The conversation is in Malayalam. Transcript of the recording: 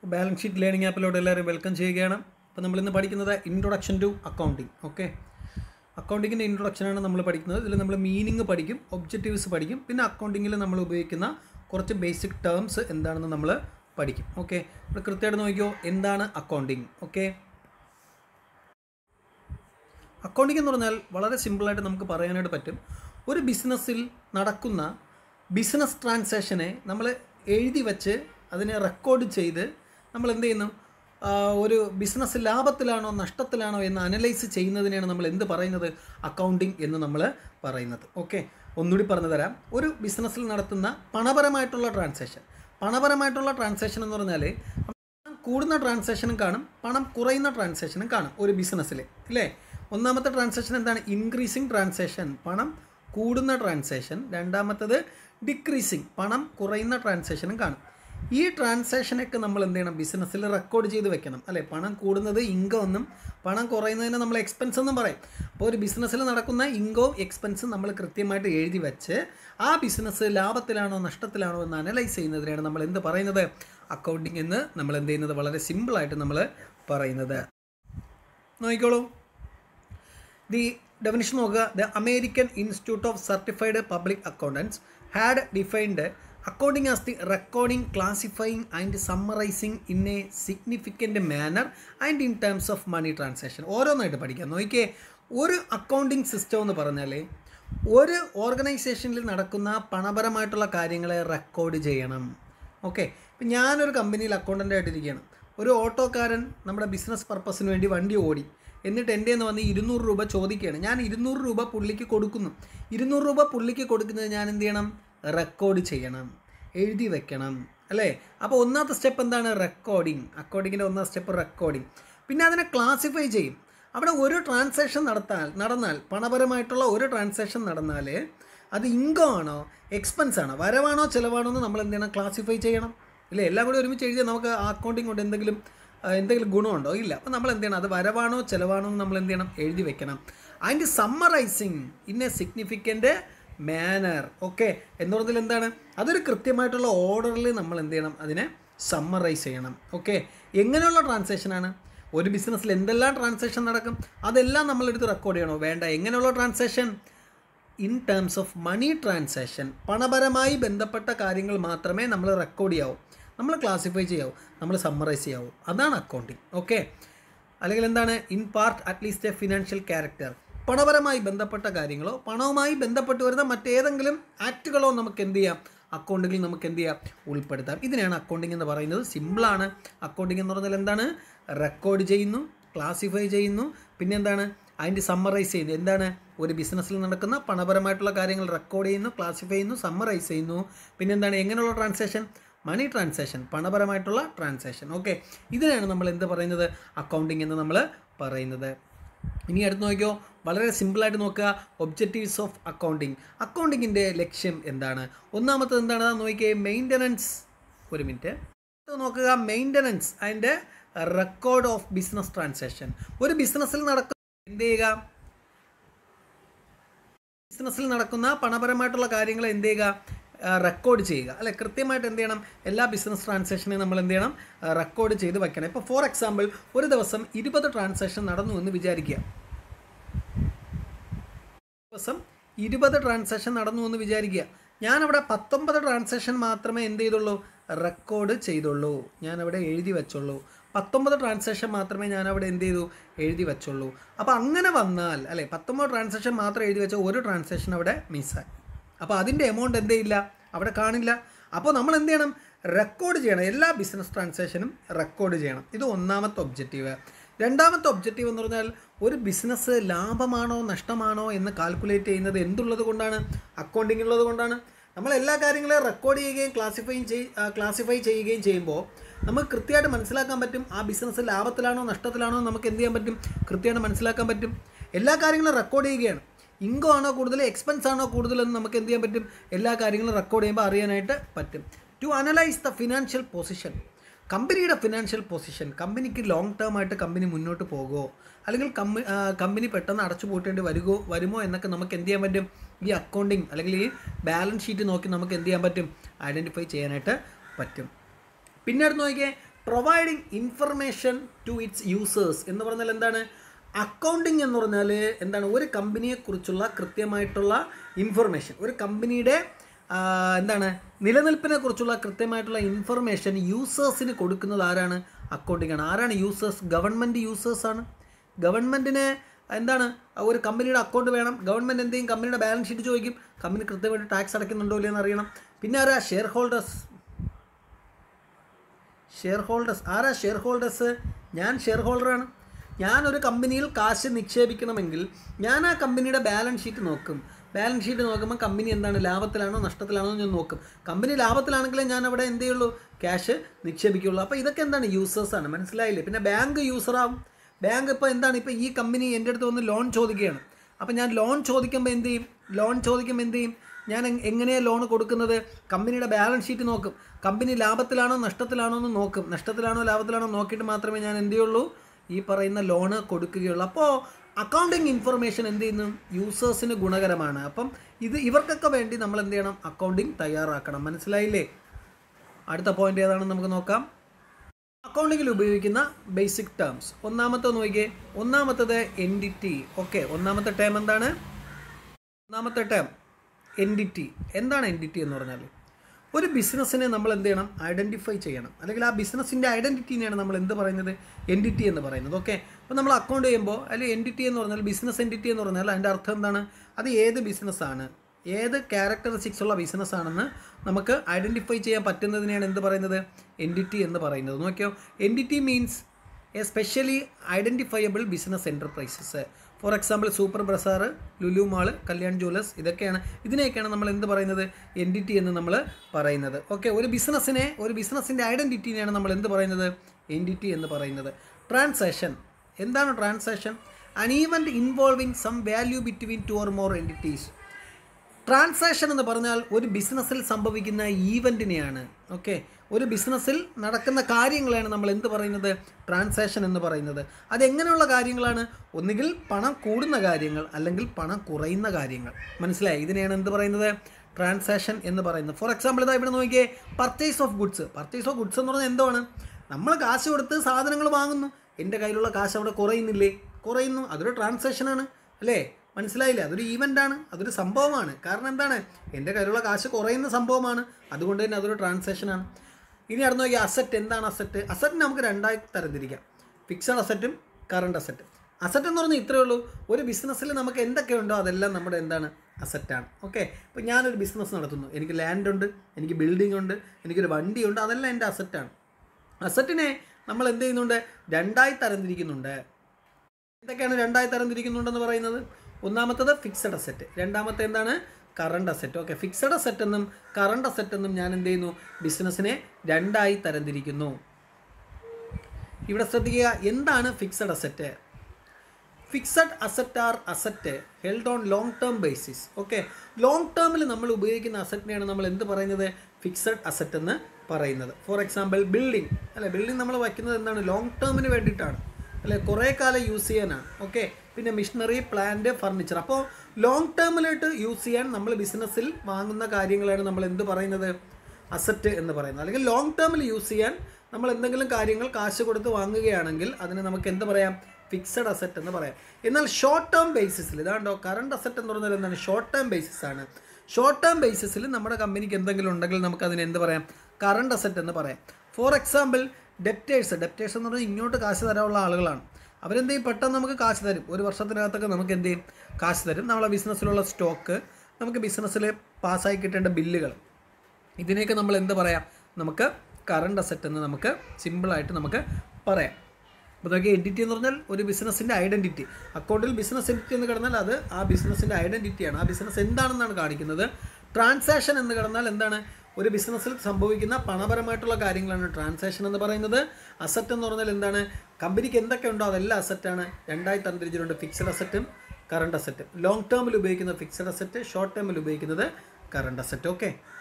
ബാലൻസ് ഷീറ്റ് ലേണിംഗ് ആപ്പിലോട്ട് എല്ലാവരും വെൽക്കം ചെയ്യുകയാണ് അപ്പോൾ നമ്മളിന്ന് പഠിക്കുന്നത് ഇൻട്രൊഡക്ഷൻ ടു അക്കൗണ്ടിങ് ഓക്കെ അക്കൗണ്ടിങ്ങിൻ്റെ ഇൻട്രൊഡക്ഷനാണ് നമ്മൾ പഠിക്കുന്നത് ഇതിൽ നമ്മൾ മീനിങ് പഠിക്കും ഒബ്ജക്റ്റീവ്സ് പഠിക്കും പിന്നെ അക്കൗണ്ടിങ്ങിൽ നമ്മൾ ഉപയോഗിക്കുന്ന കുറച്ച് ബേസിക് ടേംസ് എന്താണെന്ന് നമ്മൾ പഠിക്കും ഓക്കെ ഇപ്പോൾ കൃത്യമായിട്ട് നോക്കിയോ എന്താണ് അക്കൗണ്ടിങ് ഓക്കെ അക്കൗണ്ടിങ് എന്ന് പറഞ്ഞാൽ വളരെ സിമ്പിളായിട്ട് നമുക്ക് പറയാനായിട്ട് പറ്റും ഒരു ബിസിനസ്സിൽ നടക്കുന്ന ബിസിനസ് ട്രാൻസാക്ഷനെ നമ്മൾ എഴുതി വച്ച് അതിനെ റെക്കോർഡ് ചെയ്ത് നമ്മൾ എന്ത് ചെയ്യുന്നു ആ, ഒരു ബിസിനസ് ലാഭത്തിലാണോ നഷ്ടത്തിലാണോ എന്ന് അനലൈസ് ചെയ്യുന്നതിനെയാണ് നമ്മൾ എന്ത് പറയുന്നത് അക്കൗണ്ടിങ് എന്ന് നമ്മൾ പറയുന്നത് ഓക്കെ ഒന്നുകൂടി പറഞ്ഞു തരാം ഒരു ബിസിനസ്സിൽ നടത്തുന്ന പണപരമായിട്ടുള്ള ട്രാൻസാക്ഷൻ പണപരമായിട്ടുള്ള ട്രാൻസാക്ഷൻ എന്ന് പറഞ്ഞാൽ പണം കൂടുന്ന ട്രാൻസാക്ഷനും കാണും പണം കുറയുന്ന ട്രാൻസാക്ഷനും കാണും ഒരു ബിസിനസ്സിൽ ഇല്ലേ ഒന്നാമത്തെ ട്രാൻസാക്ഷൻ എന്താണ് ഇൻക്രീസിങ് ട്രാൻസാക്ഷൻ പണം കൂടുന്ന ട്രാൻസാക്ഷൻ രണ്ടാമത്തത് ഡിക്രീസിങ് പണം കുറയുന്ന ട്രാൻസാക്ഷനും കാണും ഈ ട്രാൻസാക്ഷനൊക്കെ നമ്മൾ എന്ത് ചെയ്യണം ബിസിനസ്സിൽ റെക്കോർഡ് ചെയ്ത് വെക്കണം അല്ലേ പണം കൂടുന്നത് ഇൻകം എന്നും പണം കുറയുന്നതിന് നമ്മൾ എക്സ്പെൻസ് എന്നും പറയും അപ്പോൾ ഒരു ബിസിനസ്സിൽ നടക്കുന്ന ഇൻകവും എക്സ്പെൻസും നമ്മൾ കൃത്യമായിട്ട് എഴുതി വെച്ച് ആ ബിസിനസ് ലാഭത്തിലാണോ നഷ്ടത്തിലാണോ എന്ന് അനലൈസ് ചെയ്യുന്നതിനാണ് നമ്മൾ എന്ത് പറയുന്നത് അക്കൗണ്ടിങ് എന്ന് നമ്മൾ എന്ത് ചെയ്യുന്നത് വളരെ സിമ്പിളായിട്ട് നമ്മൾ പറയുന്നത് നോക്കിക്കോളൂ ദി ഡെഫിനിഷൻ നോക്കുക the American Institute of Certified Public Accountants had defined accounting as the recording classifying and summarising in a significant manner and in terms of money transaction ഓരോന്നായിട്ട് പഠിക്കാം നോക്കിയേ ഒരു അക്കൗണ്ടിങ് സിസ്റ്റം എന്ന് പറഞ്ഞാൽ ഒരു ഓർഗനൈസേഷനിൽ നടക്കുന്ന പണപരമായിട്ടുള്ള കാര്യങ്ങളെ റെക്കോർഡ് ചെയ്യണം ഓക്കെ ഇപ്പം ഞാനൊരു കമ്പനിയിൽ അക്കൗണ്ടൻ്റ് ആയിട്ടിരിക്കുകയാണ് ഒരു ഓട്ടോക്കാരൻ നമ്മുടെ ബിസിനസ് പർപ്പസിന് വേണ്ടി വണ്ടി ഓടി എന്നിട്ട് എൻ്റെ നിന്ന് വന്ന് ഇരുന്നൂറ് രൂപ ചോദിക്കുകയാണ് ഞാൻ ഇരുന്നൂറ് രൂപ പുള്ളിക്ക് കൊടുക്കുന്നു ഇരുന്നൂറ് രൂപ പുള്ളിക്ക് കൊടുക്കുന്നത് ഞാൻ എന്ത് ചെയ്യണം റെക്കോർഡ് ചെയ്യണം എഴുതി വെക്കണം അല്ലേ അപ്പോൾ ഒന്നാമത്തെ സ്റ്റെപ്പ് എന്താണ് റെക്കോർഡിങ് അക്കൗണ്ടിങ്ങിൻ്റെ ഒന്നാം സ്റ്റെപ്പ് റെക്കോർഡിങ് പിന്നെ അതിനെ ക്ലാസിഫൈ ചെയ്യും അവിടെ ഒരു ട്രാൻസാക്ഷൻ നടത്താൽ നടന്നാൽ പണപരമായിട്ടുള്ള ഒരു ട്രാൻസാക്ഷൻ നടന്നാൽ അത് ഇൻകം ആണോ എക്സ്പെൻസ് ആണോ വരവാണോ ചിലവാണോ എന്ന് നമ്മൾ എന്ത് ചെയ്യണം ക്ലാസിഫൈ ചെയ്യണം ഇല്ലേ എല്ലാം കൂടി ഒരുമിച്ച് എഴുതിയാൽ നമുക്ക് ആ അക്കൗണ്ടിങ് കൊണ്ട് എന്തെങ്കിലും ആ, എന്തെങ്കിലും ഗുണമുണ്ടോ ഇല്ല അപ്പോൾ നമ്മൾ എന്ത് ചെയ്യണം അത് വരവാണോ ചിലവാണോ എന്ന് നമ്മൾ എന്ത് ചെയ്യണം എഴുതി വെക്കണം അതിൻ്റെ summarising in a significant manner okay എന്ന് പറഞ്ഞാൽ എന്താണ് അതൊരു കൃത്യമായിട്ടുള്ള ഓർഡറിൽ നമ്മൾ എന്ത് ചെയ്യണം അതിനെ സമ്മറൈസ് ചെയ്യണം ഓക്കെ എങ്ങനെയുള്ള ട്രാൻസാക്ഷനാണ് ഒരു ബിസിനസ്സിൽ എന്തെല്ലാം ട്രാൻസാക്ഷൻ നടക്കും അതെല്ലാം നമ്മളെടുത്ത് റെക്കോർഡ് ചെയ്യണോ വേണ്ട എങ്ങനെയുള്ള transaction in terms of money transaction പണപരമായി ബന്ധപ്പെട്ട കാര്യങ്ങൾ മാത്രമേ നമ്മൾ റെക്കോർഡ് ചെയ്യാവൂ നമ്മൾ ക്ലാസിഫൈ ചെയ്യാവൂ നമ്മൾ സമ്മറൈസ് ചെയ്യാവൂ അതാണ് അക്കൗണ്ടിങ് ഓക്കെ അല്ലെങ്കിൽ എന്താണ് in part at least a financial character പണപരമായി ബന്ധപ്പെട്ട കാര്യങ്ങളോ പണവുമായി ബന്ധപ്പെട്ട് വരുന്ന മറ്റേതെങ്കിലും ആക്റ്റുകളോ നമുക്ക് എന്ത് ചെയ്യാം അക്കൗണ്ടിങ്ങിൽ നമുക്ക് എന്ത് ചെയ്യാം ഉൾപ്പെടുത്താം ഇതിനെയാണ് അക്കൗണ്ടിങ് എന്ന് പറയുന്നത് സിമ്പിളാണ് അക്കൗണ്ടിങ് എന്ന് പറഞ്ഞാൽ എന്താണ് റെക്കോർഡ് ചെയ്യുന്നു ക്ലാസിഫൈ ചെയ്യുന്നു പിന്നെ എന്താണ് അതിൻ്റെ സമ്മറൈസ് ചെയ്യുന്നു എന്താണ് ഒരു ബിസിനസ്സിൽ നടക്കുന്ന പണപരമായിട്ടുള്ള കാര്യങ്ങൾ റെക്കോർഡ് ചെയ്യുന്നു ക്ലാസിഫൈ ചെയ്യുന്നു സമ്മറൈസ് ചെയ്യുന്നു പിന്നെ എന്താണ് എങ്ങനെയുള്ള ട്രാൻസാക്ഷൻ മണി ട്രാൻസാക്ഷൻ പണപരമായിട്ടുള്ള ട്രാൻസാക്ഷൻ ഓക്കെ ഇതിനാണ് നമ്മൾ എന്ത് പറയുന്നത് അക്കൗണ്ടിങ് എന്ന് നമ്മൾ പറയുന്നത് ഇനി അടുത്ത് നോക്കിയോ വളരെ സിമ്പിളായിട്ട് നോക്കുക ഒബ്ജക്റ്റീവ്സ് ഓഫ് അക്കൗണ്ടിങ് അക്കൗണ്ടിങ്ങിൻ്റെ ലക്ഷ്യം എന്താണ് ഒന്നാമത്തത് എന്താണ് അത് നോക്കിയേ മെയിൻ്റനൻസ് ഒരു മിനിറ്റ് ഇത് നോക്കുക മെയിൻ്റനൻസ് അതിൻ്റെ റെക്കോർഡ് ഓഫ് ബിസിനസ് ട്രാൻസാക്ഷൻ ഒരു ബിസിനസ്സിൽ നടക്കുന്ന എന്ത് ചെയ്യുക ബിസിനസ്സിൽ നടക്കുന്ന പണപരമായിട്ടുള്ള കാര്യങ്ങൾ എന്ത് ചെയ്യുക റെക്കോർഡ് ചെയ്യുക അല്ലെ കൃത്യമായിട്ട് എന്ത് ചെയ്യണം എല്ലാ ബിസിനസ് ട്രാൻസാക്ഷനെയും നമ്മൾ എന്ത് ചെയ്യണം റെക്കോർഡ് ചെയ്ത് വെക്കണം ഇപ്പോൾ ഫോർ എക്സാമ്പിൾ ഒരു ദിവസം ഇരുപത് ട്രാൻസാക്ഷൻ നടന്നു എന്ന് വിചാരിക്കുക ദിവസം ഇരുപത് ട്രാൻസാക്ഷൻ നടന്നു എന്ന് വിചാരിക്കുക ഞാനവിടെ പത്തൊമ്പത് ട്രാൻസാക്ഷൻ മാത്രമേ എന്ത് ചെയ്തുള്ളൂ റെക്കോർഡ് ചെയ്തുള്ളൂ ഞാനവിടെ എഴുതി വെച്ചുള്ളൂ പത്തൊമ്പത് ട്രാൻസാക്ഷൻ മാത്രമേ ഞാനവിടെ എന്ത് ചെയ്തു എഴുതി വെച്ചുള്ളൂ അപ്പോൾ അങ്ങനെ വന്നാൽ അല്ലേ പത്തൊമ്പത് ട്രാൻസാക്ഷൻ മാത്രം എഴുതി വെച്ച ഒരു ട്രാൻസാക്ഷൻ അവിടെ മിസ്സായി അപ്പോൾ അതിൻ്റെ എമൗണ്ട് എന്ത് ചെയ്യില്ല അവിടെ കാണില്ല അപ്പോൾ നമ്മൾ എന്ത് ചെയ്യണം റെക്കോർഡ് ചെയ്യണം എല്ലാ ബിസിനസ് ട്രാൻസാക്ഷനും റെക്കോർഡ് ചെയ്യണം ഇത് ഒന്നാമത്തെ ഒബ്ജക്റ്റീവ് രണ്ടാമത്തെ ഒബ്ജക്റ്റീവ് എന്ന് പറഞ്ഞാൽ ഒരു ബിസിനസ് ലാഭമാണോ നഷ്ടമാണോ എന്ന് കാൽക്കുലേറ്റ് ചെയ്യുന്നത് എന്തുള്ളത് കൊണ്ടാണ് അക്കൗണ്ടിങ് ഉള്ളത് കൊണ്ടാണ് നമ്മൾ എല്ലാ കാര്യങ്ങളെയും റെക്കോർഡ് ചെയ്യുകയും ക്ലാസിഫൈ ചെയ് ക്ലാസിഫൈ ചെയ്യുകയും ചെയ്യുമ്പോൾ നമുക്ക് കൃത്യമായിട്ട് മനസ്സിലാക്കാൻ പറ്റും ആ ബിസിനസ് ലാഭത്തിലാണോ നഷ്ടത്തിലാണോ എന്ന് നമുക്ക് എന്ത് ചെയ്യാൻ പറ്റും കൃത്യമായിട്ട് മനസ്സിലാക്കാൻ പറ്റും എല്ലാ കാര്യങ്ങളും റെക്കോർഡ് ചെയ്യുകയാണ് ഇൻകം ആണോ കൂടുതൽ എക്സ്പെൻസ് ആണോ കൂടുതലെന്ന് നമുക്ക് എന്ത് ചെയ്യാൻ പറ്റും എല്ലാ കാര്യങ്ങളും റെക്കോർഡ് ചെയ്യുമ്പോൾ അറിയാനായിട്ട് പറ്റും to analyse the financial position കമ്പനിയുടെ ഫിനാൻഷ്യൽ പൊസിഷൻ കമ്പനിക്ക് ലോങ് ടേം ആയിട്ട് കമ്പനി മുന്നോട്ട് പോകുമോ അല്ലെങ്കിൽ കമ്പനി കമ്പനി പെട്ടെന്ന് അടച്ചു പൂട്ടേണ്ടി വരുമോ വരുമോ എന്നൊക്കെ നമുക്ക് എന്ത് ചെയ്യാൻ പറ്റും ഈ അക്കൗണ്ടിങ് അല്ലെങ്കിൽ ഈ ബാലൻസ് ഷീറ്റ് നോക്കി നമുക്ക് എന്ത് ചെയ്യാൻ പറ്റും ഐഡൻറ്റിഫൈ ചെയ്യാനായിട്ട് പറ്റും പിന്നെ അടുത്ത് നോക്കിയേ providing information to its users എന്ന് പറഞ്ഞാൽ എന്താണ് അക്കൗണ്ടിങ് എന്ന് പറഞ്ഞാൽ എന്താണ് ഒരു കമ്പനിയെക്കുറിച്ചുള്ള കൃത്യമായിട്ടുള്ള ഇൻഫർമേഷൻ ഒരു കമ്പനിയുടെ ആ, എന്താണ് നിലനിൽപ്പിനെ കുറിച്ചുള്ള കൃത്യമായിട്ടുള്ള ഇൻഫർമേഷൻ യൂസേഴ്സിന് കൊടുക്കുന്നത് ആരാണ് അക്കൗണ്ടിങ് ആണ് ആരാണ് യൂസേഴ്സ് ഗവൺമെൻറ് യൂസേഴ്സാണ് ഗവൺമെൻറ്റിന് എന്താണ് ഒരു കമ്പനിയുടെ അക്കൗണ്ട് വേണം ഗവൺമെൻറ് എന്ത് ചെയ്യും കമ്പനിയുടെ ബാലൻസ് ഷീറ്റ് ചോദിക്കും കമ്പനി കൃത്യമായിട്ട് ടാക്സ് അടയ്ക്കുന്നുണ്ടോ ഇല്ലയോ എന്ന് അറിയണം പിന്നെ ആരാ ഷെയർ ഹോൾഡേഴ്സ് ഷെയർ ഹോൾഡേഴ്സ് ആരാ ഷെയർ ഹോൾഡേഴ്സ് ഞാൻ ഷെയർ ഹോൾഡറാണ് ഞാനൊരു കമ്പനിയിൽ കാശ് നിക്ഷേപിക്കണമെങ്കിൽ ഞാൻ ആ കമ്പനിയുടെ ബാലൻസ് ഷീറ്റ് നോക്കും ബാലൻസ് ഷീറ്റ് നോക്കുമ്പോൾ കമ്പനി എന്താണ് ലാഭത്തിലാണോ നഷ്ടത്തിലാണോ എന്ന് ഞാൻ നോക്കും കമ്പനി ലാഭത്തിലാണെങ്കിലേ ഞാൻ അവിടെ എന്ത് ചെയ്യുള്ളൂ ക്യാഷ് നിക്ഷേപിക്കുള്ളൂ അപ്പോൾ ഇതൊക്കെ എന്താണ് യൂസേഴ്സാണ് മനസ്സിലായില്ലേ പിന്നെ ബാങ്ക് യൂസറാവും ബാങ്ക് ഇപ്പോൾ എന്താണ് ഇപ്പോൾ ഈ കമ്പനി എൻ്റെ അടുത്ത് വന്ന് ലോൺ ചോദിക്കുകയാണ് അപ്പോൾ ഞാൻ ലോൺ ചോദിക്കുമ്പോൾ എന്ത് ചെയ്യും ലോൺ ചോദിക്കുമ്പോൾ എന്ത് ചെയ്യും ഞാൻ എങ്- എങ്ങനെയാണ് ലോൺ കൊടുക്കുന്നത് കമ്പനിയുടെ ബാലൻസ് ഷീറ്റ് നോക്കും കമ്പനി ലാഭത്തിലാണോ നഷ്ടത്തിലാണോ എന്ന് നോക്കും നഷ്ടത്തിലാണോ ലാഭത്തിലാണോ നോക്കിയിട്ട് മാത്രമേ ഞാൻ എന്ത് ചെയ്യുള്ളൂ ഈ പറയുന്ന ലോണ് കൊടുക്കുകയുള്ളൂ അപ്പോൾ അക്കൗണ്ടിങ് ഇൻഫർമേഷൻ എന്ത് ചെയ്യുന്നു യൂസേഴ്സിന് ഗുണകരമാണ് അപ്പം ഇത് ഇവർക്കൊക്കെ വേണ്ടി നമ്മൾ എന്ത് ചെയ്യണം അക്കൗണ്ടിങ് തയ്യാറാക്കണം മനസ്സിലായില്ലേ അടുത്ത പോയിന്റ് ഏതാണെന്ന് നമുക്ക് നോക്കാം അക്കൗണ്ടിങ്ങിൽ ഉപയോഗിക്കുന്ന ബേസിക് ടേംസ് ഒന്നാമത്തെ നോക്കിയേ ഒന്നാമത്തത് എൻഡിറ്റി ഓക്കെ ഒന്നാമത്തെ ടേം എന്താണ് ഒന്നാമത്തെ ടേം എൻഡിറ്റി എന്താണ് എൻഡിറ്റി എന്ന് പറഞ്ഞാൽ ഒരു ബിസിനസ്സിനെ നമ്മൾ എന്ത് ചെയ്യണം ഐഡൻറ്റിഫൈ ചെയ്യണം അല്ലെങ്കിൽ ആ ബിസിനസ്സിൻ്റെ ഐഡൻറ്റിറ്റിനെയാണ് നമ്മൾ എന്ത് പറയുന്നത് എൻഡിറ്റി എന്ന് പറയുന്നത് ഓക്കെ അപ്പോൾ നമ്മൾ അക്കൗണ്ട് ചെയ്യുമ്പോൾ അല്ലെങ്കിൽ എൻഡിറ്റി എന്ന് പറഞ്ഞാൽ ബിസിനസ് എൻഡിറ്റി എന്ന് പറഞ്ഞാൽ അതിൻ്റെ അർത്ഥം എന്താണ് അത് ഏത് ബിസിനസ്സാണ് ഏത് ക്യാരക്ടറിസ്റ്റിക്സ് ഉള്ള ബിസിനസ് ആണെന്ന് നമുക്ക് ഐഡൻറ്റിഫൈ ചെയ്യാൻ പറ്റുന്നതിനെയാണ് എന്ത് പറയുന്നത് എൻഡിറ്റി എന്ന് പറയുന്നത് നോക്കിയോ entity means a specially identifiable business enterprises for example super bazaar Lulu mall Kalyan jewellers ഇതൊക്കെയാണ് ഇതിനെയൊക്കെയാണ് നമ്മൾ എന്ത് പറയുന്നത് എൻറ്റിറ്റി എന്ന് നമ്മൾ പറയുന്നത് ഓക്കെ ഒരു ബിസിനസ്സിനെ ഒരു ബിസിനസ്സിൻ്റെ ഐഡൻറ്റിറ്റിനെയാണ് നമ്മൾ എന്ത് പറയുന്നത് എൻറ്റിറ്റി എന്ന് പറയുന്നത് ട്രാൻസാക്ഷൻ എന്താണ് transaction an event involving some value between two or more entities transaction എന്ന് പറഞ്ഞാൽ ഒരു ബിസിനസ്സിൽ സംഭവിക്കുന്ന ഈവൻറ്റിനെയാണ് ഓക്കെ ഒരു ബിസിനസ്സിൽ നടക്കുന്ന കാര്യങ്ങളാണ് നമ്മൾ എന്ത് പറയുന്നത് ട്രാൻസാക്ഷൻ എന്ന് പറയുന്നത് അതെങ്ങനെയുള്ള കാര്യങ്ങളാണ് ഒന്നുകിൽ പണം കൂടുന്ന കാര്യങ്ങൾ അല്ലെങ്കിൽ പണം കുറയുന്ന കാര്യങ്ങൾ മനസ്സിലായി ഇതിനെയാണ് എന്ത് പറയുന്നത് ട്രാൻസാക്ഷൻ എന്ന് പറയുന്നത് ഫോർ എക്സാമ്പിൾ ഇതാ ഇവിടെ നോക്കിയേ purchase of goods purchase of goods എന്ന് പറഞ്ഞാൽ എന്താണ് നമ്മൾ കാശ് കൊടുത്ത് സാധനങ്ങൾ വാങ്ങുന്നു എൻ്റെ കയ്യിലുള്ള കാശ് അവിടെ കുറയുന്നില്ലേ കുറയുന്നു അതൊരു ട്രാൻസാക്ഷനാണ് അല്ലേ മനസ്സിലായില്ലേ അതൊരു ഈവൻ്റ് ആണ് അതൊരു സംഭവമാണ് കാരണം എന്താണ് എൻ്റെ കയ്യിലുള്ള കാശ് കുറയുന്ന സംഭവമാണ് അതുകൊണ്ട് തന്നെ അതൊരു ട്രാൻസാക്ഷനാണ് ഇനി അടുത്ത് നോക്കിയാൽ അസറ്റ് എന്താണ് അസറ്റ് അസറ്റിനെ നമുക്ക് രണ്ടായി തരംതിരിക്കാം ഫിക്സഡ് അസറ്റും കറണ്ട് അസറ്റ് അസറ്റ് എന്ന് പറഞ്ഞാൽ ഇത്രയേ ഉള്ളൂ ഒരു ബിസിനസ്സിൽ നമുക്ക് എന്തൊക്കെയുണ്ടോ അതെല്ലാം നമ്മുടെ എന്താണ് അസറ്റാണ് ഓക്കെ ഇപ്പോൾ ഞാനൊരു ബിസിനസ് നടത്തുന്നു എനിക്ക് ലാൻഡ് ഉണ്ട് എനിക്ക് ബിൽഡിംഗ് ഉണ്ട് എനിക്കൊരു വണ്ടിയുണ്ട് അതെല്ലാം എൻ്റെ അസറ്റാണ് അസറ്റിനെ നമ്മൾ എന്ത് ചെയ്യുന്നുണ്ട് രണ്ടായി തരംതിരിക്കുന്നുണ്ട് എന്തൊക്കെയാണ് രണ്ടായി തരംതിരിക്കുന്നുണ്ടെന്ന് പറയുന്നത് ഒന്നാമത്തത് ഫിക്സഡ് അസറ്റ് രണ്ടാമത്തെ എന്താണ് current asset okay fixed asset എന്നും കറണ്ട് അസറ്റ് എന്നും ഞാൻ എന്ത് ചെയ്യുന്നു ബിസിനസ്സിനെ രണ്ടായി തരംതിരിക്കുന്നു ഇവിടെ ശ്രദ്ധിക്കുക എന്താണ് fixed asset fixed asset are asset held on long term basis okay long ടേമിൽ നമ്മൾ ഉപയോഗിക്കുന്ന അസറ്റിനെയാണ് നമ്മൾ എന്ത് പറയുന്നത് ഫിക്സഡ് അസറ്റ് എന്ന് പറയുന്നത് ഫോർ എക്സാമ്പിൾ ബിൽഡിംഗ് അല്ലെ ബിൽഡിംഗ് നമ്മൾ വയ്ക്കുന്നത് എന്താണ് ലോങ് ടേമിന് വേണ്ടിയിട്ടാണ് അല്ലെ കുറേ കാലം യൂസ് ചെയ്യാനാണ് ഓക്കെ പിന്നെ മിഷനറി പ്ലാന്റ് ഫർണിച്ചർ അപ്പോൾ ലോങ് ടേമിലായിട്ട് യൂസ് ചെയ്യാൻ നമ്മൾ ബിസിനസ്സിൽ വാങ്ങുന്ന കാര്യങ്ങളാണ് നമ്മൾ എന്ത് പറയുന്നത് അസറ്റ് എന്ന് പറയുന്നത് അല്ലെങ്കിൽ ലോങ് ടേമിൽ യൂസ് ചെയ്യാൻ നമ്മൾ എന്തെങ്കിലും കാര്യങ്ങൾ കാശ് കൊടുത്ത് വാങ്ങുകയാണെങ്കിൽ അതിനെ നമുക്ക് എന്ത് പറയാം ഫിക്സഡ് അസറ്റ് എന്ന് പറയാം എന്നാൽ ഷോർട്ട് ടേം ബേസിസിൽ ഇതാണ്ടോ കറണ്ട് അസറ്റ് എന്ന് പറഞ്ഞാൽ എന്താണ് ഷോർട്ട് ടേം ബേസിസ് ആണ് ഷോർട്ട് ടേം ബേസിസിൽ നമ്മുടെ കമ്പനിക്ക് എന്തെങ്കിലും ഉണ്ടെങ്കിൽ നമുക്ക് അതിന് എന്ത് പറയാം കറണ്ട് അസറ്റ് എന്ന് പറയാം ഫോർ എക്സാമ്പിൾ ഡെപ്റ്റേഴ്സ് ഡെപ്റ്റേഴ്സ് എന്ന് പറഞ്ഞാൽ ഇങ്ങോട്ട് കാശ് തരാനുള്ള ആളുകളാണ് അവരെന്ത് ചെയ്യും പെട്ടെന്ന് നമുക്ക് കാശ് തരും ഒരു വർഷത്തിനകത്തൊക്കെ നമുക്ക് എന്ത് ചെയ്യും കാശ് തരും നമ്മളെ ബിസിനസ്സിലുള്ള സ്റ്റോക്ക് നമുക്ക് ബിസിനസ്സിൽ പാസ്സായി കിട്ടേണ്ട ബില്ലുകൾ ഇതിനെയൊക്കെ നമ്മൾ എന്ത് പറയാം നമുക്ക് കറണ്ട് അസറ്റ് എന്ന് നമുക്ക് സിമ്പിളായിട്ട് നമുക്ക് പറയാം അപ്പോൾ ഇതൊക്കെ എൻറ്റിറ്റി എന്ന് പറഞ്ഞാൽ ഒരു ബിസിനസ്സിൻ്റെ ഐഡൻറ്റിറ്റി അക്കൗണ്ടിൽ ബിസിനസ് എൻറ്റിറ്റി എന്ന് കിടന്നാൽ അത് ആ ബിസിനസ്സിൻ്റെ ഐഡൻറ്റിറ്റിയാണ് ആ ബിസിനസ് എന്താണെന്നാണ് കാണിക്കുന്നത് ട്രാൻസാക്ഷൻ എന്ന് കിടന്നാൽ എന്താണ് ഒരു ബിസിനസ്സിൽ സംഭവിക്കുന്ന പണപരമായിട്ടുള്ള കാര്യങ്ങളാണ് ട്രാൻസാക്ഷൻ എന്ന് പറയുന്നത് അസറ്റ് എന്ന് പറഞ്ഞാൽ എന്താണ് കമ്പനിക്ക് എന്തൊക്കെ ഉണ്ടോ അതെല്ലാം അസറ്റാണ് രണ്ടായി തരംതിരിച്ചിട്ടുണ്ട് ഫിക്സഡ് അസറ്റും കറണ്ട് അസറ്റും ലോങ് ടേമിൽ ഉപയോഗിക്കുന്ന ഫിക്സഡ് അസറ്റ് ഷോർട്ട് ടേമിൽ ഉപയോഗിക്കുന്നത് കറണ്ട് അസറ്റ് ഓക്കെ